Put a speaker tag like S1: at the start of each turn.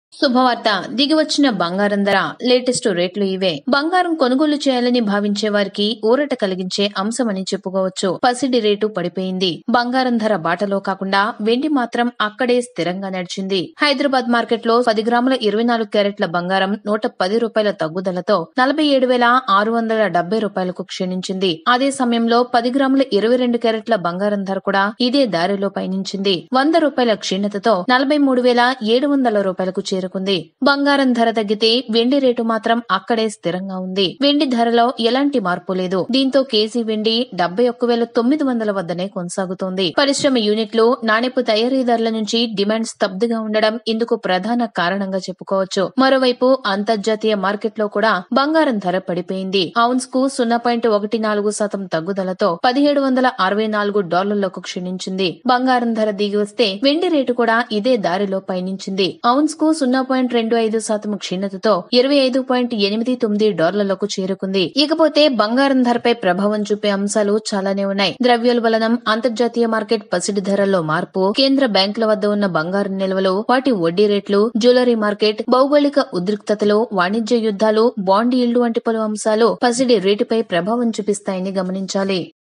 S1: శుభవార్త దిగివచ్చిన బంగారం ధర లేటెస్ట్ రేట్లు ఇవే బంగారం కొనుగోలు చేయాలని భావించే వారికి ఊరట కలిగించే అంశమని చెప్పుకోవచ్చు పసిడి రేటు పడిపోయింది బంగారం ధర బాటలో కాకుండా వెండి మాత్రం అక్కడే స్థిరంగా నడిచింది హైదరాబాద్ మార్కెట్ లో పది గ్రాముల ఇరవై నాలుగు క్యారెట్ల బంగారం నూట పది రూపాయల తగ్గుదలతో నలభై ఏడు వేల ఆరు వందల డెబ్బై రూపాయలకు క్షీణించింది అదే సమయంలో పది గ్రాముల ఇరవై రెండు క్యారెట్ల బంగారం ధర కూడా ఇదే దారిలో పయనించింది వంద రూపాయల క్షీణతతో నలభై మూడు వేల ఏడు వందల రూపాయలకు చేరుకుంది బంగారం ధర తగ్గితే వెండి రేటు మాత్రం అక్కడే స్థిరంగా ఉంది వెండి ధరలో ఎలాంటి మార్పు లేదు దీంతో కేజీ వెండి డెబ్బై ఒక్క వేల తొమ్మిది వందల వద్దనే కొనసాగుతోంది పరిశ్రమ యూనిట్లు నాణ్యపు తయారీదారుల నుంచి డిమాండ్ స్తబ్దుగా ఉండడం ఇందుకు ప్రధాన కారణంగా చెప్పుకోవచ్చు మరోవైపు అంతర్జాతీయ మార్కెట్ లో కూడా బంగారం ధర పడిపోయింది ఔన్స్ కు సున్నా పాయింట్ ఒకటి నాలుగు శాతం తగ్గుదలతో పదిహేడు వందల అరవై నాలుగు డాలర్లకు క్షీణించింది బంగారం ధర దిగి వస్తే వెండి రేటు కూడా ఇదే దారిలో పయనించింది ఔన్స్ కు సున్నా పాయింట్ రెండు ఐదు శాతం క్షీణతతో ఇరవై ఐదు పాయింట్ ఎనిమిది తొమ్మిది డాలర్లకు చేరుకుంది ఇకపోతే బంగారం ధరపై ప్రభావం చూపే అంశాలు చాలానే ఉన్నాయి ద్రవ్యోల్బణం అంతర్జాతీయ మార్కెట్ పసిడి ధరల్లో మార్పు కేంద్ర బ్యాంకుల వద్ద ఉన్న బంగారం నిల్వలు వాటి వడ్డీ రేట్లు జ్యువెలరీ మార్కెట్ భౌగోళిక ఉద్రిక్తతలు వాణిజ్య యుద్ధాలు బాండ్ ఈల్డ్ వంటి పలు అంశాలు పసిడి రేటుపై ప్రభావం చూపిస్తాయని గమనించాలి